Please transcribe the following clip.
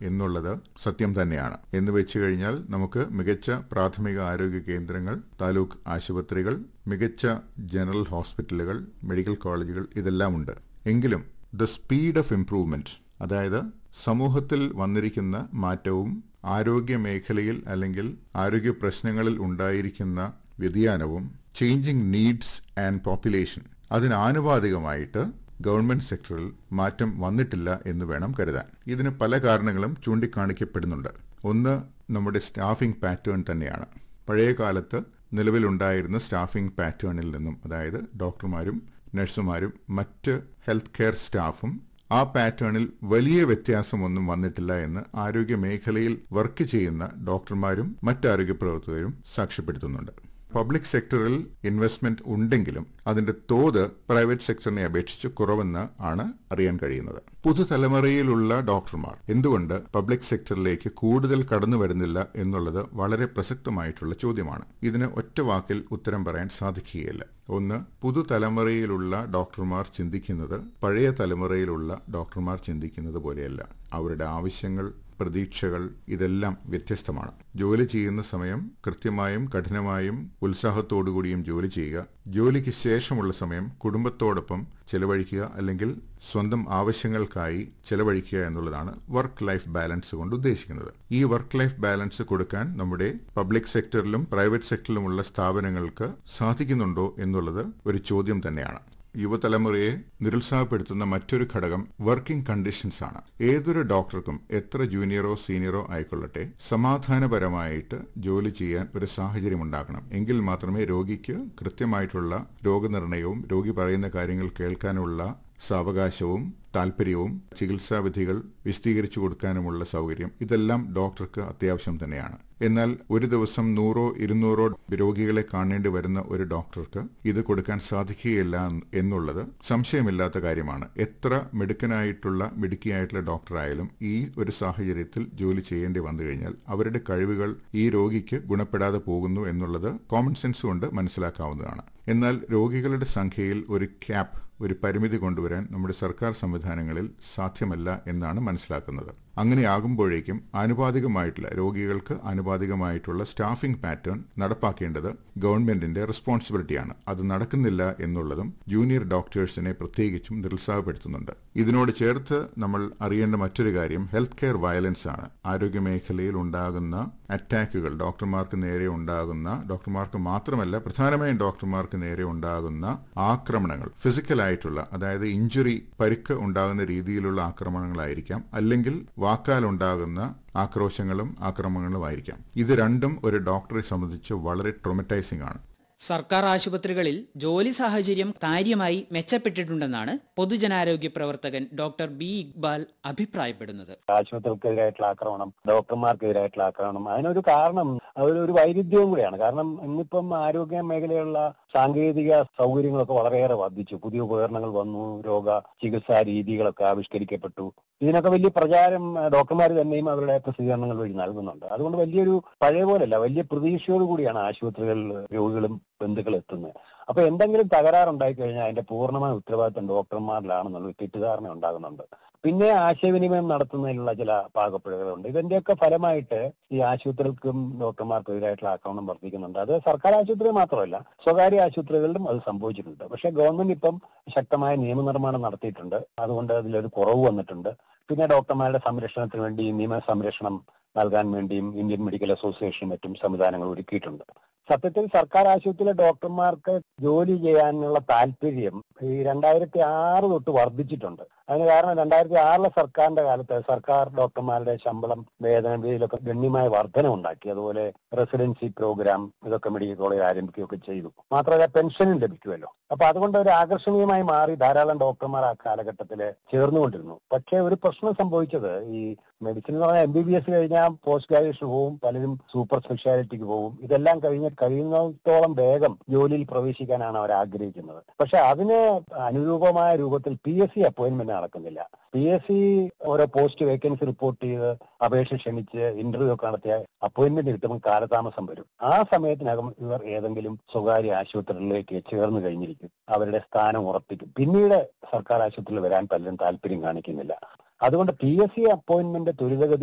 എന്നുള്ളത് സത്യം തന്നെയാണ് എന്ന് വെച്ച് കഴിഞ്ഞാൽ നമുക്ക് മികച്ച പ്രാഥമിക ആരോഗ്യ കേന്ദ്രങ്ങൾ താലൂക്ക് ആശുപത്രികൾ മികച്ച ജനറൽ ഹോസ്പിറ്റലുകൾ മെഡിക്കൽ കോളേജുകൾ ഇതെല്ലാം ഉണ്ട് എങ്കിലും ദ സ്പീഡ് ഓഫ് ഇംപ്രൂവ്മെന്റ് അതായത് സമൂഹത്തിൽ വന്നിരിക്കുന്ന മാറ്റവും ആരോഗ്യ മേഖലയിൽ അല്ലെങ്കിൽ ആരോഗ്യ പ്രശ്നങ്ങളിൽ ഉണ്ടായിരിക്കുന്ന വ്യതിയാനവും ചേഞ്ചിങ് നീഡ്സ് ആൻഡ് പോപ്പുലേഷൻ അതിനാനുപാതികമായിട്ട് ഗവൺമെന്റ് സെക്ടറിൽ മാറ്റം വന്നിട്ടില്ല എന്ന് വേണം കരുതാൻ ഇതിന് പല കാരണങ്ങളും ചൂണ്ടിക്കാണിക്കപ്പെടുന്നുണ്ട് ഒന്ന് നമ്മുടെ സ്റ്റാഫിംഗ് പാറ്റേൺ തന്നെയാണ് പഴയ കാലത്ത് നിലവിലുണ്ടായിരുന്ന സ്റ്റാഫിംഗ് പാറ്റേണിൽ നിന്നും അതായത് ഡോക്ടർമാരും നഴ്സുമാരും മറ്റ് ഹെൽത്ത് കെയർ സ്റ്റാഫും ആ പാറ്റേണിൽ വലിയ വ്യത്യാസമൊന്നും വന്നിട്ടില്ല എന്ന് ആരോഗ്യ മേഖലയിൽ വർക്ക് ചെയ്യുന്ന ഡോക്ടർമാരും മറ്റ് ആരോഗ്യ പ്രവർത്തകരും സാക്ഷ്യപ്പെടുത്തുന്നുണ്ട് പബ്ലിക് സെക്ടറിൽ ഇൻവെസ്റ്റ്മെന്റ് ഉണ്ടെങ്കിലും അതിന്റെ തോത് പ്രൈവറ്റ് സെക്ടറിനെ അപേക്ഷിച്ച് കുറവെന്ന് ആണ് അറിയാൻ കഴിയുന്നത് പുതുതലമുറയിലുള്ള ഡോക്ടർമാർ എന്തുകൊണ്ട് പബ്ലിക് സെക്ടറിലേക്ക് കൂടുതൽ കടന്നു വരുന്നില്ല എന്നുള്ളത് വളരെ പ്രസക്തമായിട്ടുള്ള ചോദ്യമാണ് ഇതിന് ഒറ്റ വാക്കിൽ ഉത്തരം പറയാൻ സാധിക്കുകയില്ല ഒന്ന് പുതുതലമുറയിലുള്ള ഡോക്ടർമാർ ചിന്തിക്കുന്നത് പഴയ തലമുറയിലുള്ള ഡോക്ടർമാർ ചിന്തിക്കുന്നത് പോലെയല്ല അവരുടെ ആവശ്യങ്ങൾ പ്രതീക്ഷകൾ ഇതെല്ലാം വ്യത്യസ്തമാണ് ജോലി ചെയ്യുന്ന സമയം കൃത്യമായും കഠിനമായും ഉത്സാഹത്തോടുകൂടിയും ജോലി ചെയ്യുക ജോലിക്ക് ശേഷമുള്ള സമയം കുടുംബത്തോടൊപ്പം ചെലവഴിക്കുക അല്ലെങ്കിൽ സ്വന്തം ആവശ്യങ്ങൾക്കായി ചെലവഴിക്കുക എന്നുള്ളതാണ് വർക്ക് ലൈഫ് ബാലൻസ് കൊണ്ട് ഉദ്ദേശിക്കുന്നത് ഈ വർക്ക് ലൈഫ് ബാലൻസ് കൊടുക്കാൻ നമ്മുടെ പബ്ലിക് സെക്ടറിലും പ്രൈവറ്റ് സെക്ടറിലുമുള്ള സ്ഥാപനങ്ങൾക്ക് സാധിക്കുന്നുണ്ടോ എന്നുള്ളത് ഒരു ചോദ്യം തന്നെയാണ് യുവതലമുറയെ നിരുത്സാഹപ്പെടുത്തുന്ന മറ്റൊരു ഘടകം വർക്കിംഗ് കണ്ടീഷൻസ് ആണ് ഏതൊരു ഡോക്ടർക്കും എത്ര ജൂനിയറോ സീനിയറോ ആയിക്കൊള്ളട്ടെ സമാധാനപരമായിട്ട് ജോലി ചെയ്യാൻ ഒരു സാഹചര്യം ഉണ്ടാക്കണം എങ്കിൽ മാത്രമേ രോഗിക്ക് കൃത്യമായിട്ടുള്ള രോഗനിർണയവും രോഗി പറയുന്ന കാര്യങ്ങൾ കേൾക്കാനുള്ള സാവകാശവും താല്പര്യവും ചികിത്സാവിധികൾ വിശദീകരിച്ചു കൊടുക്കാനുമുള്ള സൗകര്യം ഇതെല്ലാം ഡോക്ടർക്ക് അത്യാവശ്യം തന്നെയാണ് എന്നാൽ ഒരു ദിവസം നൂറോ ഇരുന്നൂറോ രോഗികളെ കാണേണ്ടി വരുന്ന ഒരു ഡോക്ടർക്ക് ഇത് കൊടുക്കാൻ സാധിക്കുകയില്ല എന്നുള്ളത് സംശയമില്ലാത്ത കാര്യമാണ് എത്ര മിടുക്കനായിട്ടുള്ള മിടുക്കിയായിട്ടുള്ള ഡോക്ടറായാലും ഈ ഒരു സാഹചര്യത്തിൽ ജോലി ചെയ്യേണ്ടി വന്നു കഴിഞ്ഞാൽ അവരുടെ കഴിവുകൾ ഈ രോഗിക്ക് ഗുണപ്പെടാതെ പോകുന്നു എന്നുള്ളത് കോമൺ സെൻസ് കൊണ്ട് മനസ്സിലാക്കാവുന്നതാണ് എന്നാൽ രോഗികളുടെ സംഖ്യയിൽ ഒരു ക്യാപ്പ് ഒരു പരിമിതി കൊണ്ടുവരാൻ നമ്മുടെ സർക്കാർ സംവിധാനങ്ങളിൽ സാധ്യമല്ല എന്നാണ് മനസ്സിലാക്കുന്നത് അങ്ങനെയാകുമ്പോഴേക്കും ആനുപാതികമായിട്ടുള്ള രോഗികൾക്ക് ആനുപാതികമായിട്ടുള്ള സ്റ്റാഫിംഗ് പാറ്റേൺ നടപ്പാക്കേണ്ടത് ഗവൺമെന്റിന്റെ റെസ്പോൺസിബിലിറ്റിയാണ് അത് നടക്കുന്നില്ല എന്നുള്ളതും ജൂനിയർ ഡോക്ടേഴ്സിനെ പ്രത്യേകിച്ചും നിരുത്സാഹപ്പെടുത്തുന്നുണ്ട് ഇതിനോട് ചേർത്ത് നമ്മൾ അറിയേണ്ട മറ്റൊരു കാര്യം ഹെൽത്ത് കെയർ വയലൻസ് ആണ് ആരോഗ്യ മേഖലയിൽ ഉണ്ടാകുന്ന അറ്റാക്കുകൾ ഡോക്ടർമാർക്ക് നേരെ ഉണ്ടാകുന്ന ഡോക്ടർമാർക്ക് മാത്രമല്ല പ്രധാനമായും ഡോക്ടർമാർക്ക് നേരെ ഉണ്ടാകുന്ന ആക്രമണങ്ങൾ ഫിസിക്കലായിട്ടുള്ള അതായത് ഇഞ്ചുറി പരിക്ക് ഉണ്ടാകുന്ന രീതിയിലുള്ള ആക്രമണങ്ങളായിരിക്കാം അല്ലെങ്കിൽ വാക്കാലുണ്ടാകുന്ന ആക്രോശങ്ങളും ആക്രമണങ്ങളും ആയിരിക്കാം ഇത് രണ്ടും ഒരു ഡോക്ടറെ സംബന്ധിച്ച് വളരെ ട്രോമറ്റൈസിംഗ് ആണ് സർക്കാർ ആശുപത്രികളിൽ ജോലി സാഹചര്യം കാര്യമായി മെച്ചപ്പെട്ടിട്ടുണ്ടെന്നാണ് പൊതുജനാരോഗ്യ പ്രവർത്തകൻ ഡോക്ടർ ബി ഇക്ബാൽ അഭിപ്രായപ്പെടുന്നത് ആശുപത്രികൾക്കെതിരായിട്ടുള്ള ആക്രമണം ഡോക്ടർമാർക്കെതിരായിട്ടുള്ള ആക്രമണം അതിനൊരു കാരണം അതൊരു വൈരുദ്ധ്യവും കൂടിയാണ് കാരണം ഇന്നിപ്പം ആരോഗ്യ മേഖലയിലുള്ള സാങ്കേതിക സൗകര്യങ്ങളൊക്കെ വളരെയേറെ വർദ്ധിച്ചു പുതിയ ഉപകരണങ്ങൾ വന്നു രോഗ ചികിത്സാ രീതികളൊക്കെ ആവിഷ്കരിക്കപ്പെട്ടു ഇതിനൊക്കെ വലിയ പ്രചാരം ഡോക്ടർമാർ തന്നെയും അവരുടെ പ്രസിദ്ധീകരണങ്ങൾ വഴി നൽകുന്നുണ്ട് അതുകൊണ്ട് വലിയൊരു പഴയ പോലല്ല വലിയ പ്രതീക്ഷയോട് കൂടിയാണ് ആശുപത്രികളിൽ രോഗികളും ബന്ധുക്കളും എത്തുന്നത് അപ്പൊ എന്തെങ്കിലും തകരാറുണ്ടായി കഴിഞ്ഞാൽ അതിന്റെ പൂർണ്ണമായ ഉത്തരവാദിത്തം ഡോക്ടർമാരിലാണെന്നുള്ള തെറ്റിദ്ധാരണ ഉണ്ടാകുന്നുണ്ട് പിന്നെ ആശയവിനിമയം നടത്തുന്നതിനുള്ള ചില പാകപ്പിഴകളുണ്ട് ഇതിന്റെയൊക്കെ ഫലമായിട്ട് ഈ ആശുപത്രികൾക്കും ഡോക്ടർമാർക്കും എതിരായിട്ടുള്ള ആക്രമണം വർദ്ധിക്കുന്നുണ്ട് അത് സർക്കാർ ആശുപത്രി മാത്രമല്ല സ്വകാര്യ ആശുപത്രികളിലും അത് സംഭവിച്ചിട്ടുണ്ട് പക്ഷെ ഗവൺമെന്റ് ഇപ്പം ശക്തമായ നിയമനിർമ്മാണം നടത്തിയിട്ടുണ്ട് അതുകൊണ്ട് അതിലൊരു കുറവ് വന്നിട്ടുണ്ട് പിന്നെ ഡോക്ടർമാരുടെ സംരക്ഷണത്തിന് വേണ്ടി നിയമ സംരക്ഷണം നൽകാൻ വേണ്ടിയും ഇന്ത്യൻ മെഡിക്കൽ അസോസിയേഷൻ മറ്റും സംവിധാനങ്ങൾ ഒരുക്കിയിട്ടുണ്ട് സത്യത്തിൽ സർക്കാർ ആശുപത്രിയിലെ ഡോക്ടർമാർക്ക് ജോലി ചെയ്യാനുള്ള താല്പര്യം ഈ രണ്ടായിരത്തി ആറ് തൊട്ട് വർദ്ധിച്ചിട്ടുണ്ട് അതിന് കാരണം രണ്ടായിരത്തി ആറിലെ സർക്കാരിന്റെ കാലത്ത് സർക്കാർ ഡോക്ടർമാരുടെ ശമ്പളം വേതനം ഇതിലൊക്കെ ഗണ്യമായ വർധന ഉണ്ടാക്കി അതുപോലെ റെസിഡൻസി പ്രോഗ്രാം ഇതൊക്കെ മെഡിക്കൽ കോളേജ് ആരംഭിക്കുകയൊക്കെ ചെയ്തു മാത്രമല്ല പെൻഷനും ലഭിക്കുമല്ലോ അപ്പൊ അതുകൊണ്ട് ഒരു ആകർഷണീയമായി മാറി ധാരാളം ഡോക്ടർമാർ ആ കാലഘട്ടത്തിൽ ചേർന്നുകൊണ്ടിരുന്നു പക്ഷേ ഒരു പ്രശ്നം സംഭവിച്ചത് ഈ മെഡിസിൻ എന്ന് പറഞ്ഞാൽ എം ബി ബി എസ് കഴിഞ്ഞാൽ പോസ്റ്റ് ഗ്രാജുവേഷൻ പോവും പലരും സൂപ്പർ സ്പെഷ്യാലിറ്റിക്ക് പോവും ഇതെല്ലാം കഴിഞ്ഞ് കഴിയുന്നിടത്തോളം വേഗം ജോലിയിൽ പ്രവേശിക്കാനാണ് അവർ ആഗ്രഹിക്കുന്നത് പക്ഷെ അതിന് അനുരൂപമായ രൂപത്തിൽ പി എസ് സി അപ്പോയിന്റ്മെന്റ് നടക്കുന്നില്ല പി എസ് സി ഓരോ പോസ്റ്റ് വേക്കൻസി റിപ്പോർട്ട് ചെയ്ത് അപേക്ഷ ക്ഷണിച്ച് ഇന്റർവ്യൂ ഒക്കെ നടത്തിയ അപ്പോയിന്റ്മെന്റ് കിട്ടുമ്പോൾ കാലതാമസം വരും ആ സമയത്തിനകം ഇവർ ഏതെങ്കിലും സ്വകാര്യ ആശുപത്രികളിലേക്ക് ചേർന്ന് കഴിഞ്ഞിരിക്കും അവരുടെ സ്ഥാനം ഉറപ്പിക്കും പിന്നീട് സർക്കാർ ആശുപത്രിയിൽ വരാൻ പലരും താല്പര്യം കാണിക്കുന്നില്ല അതുകൊണ്ട് പി എസ് സി അപ്പോയിന്റ്മെന്റ് ത്വരിതഗതി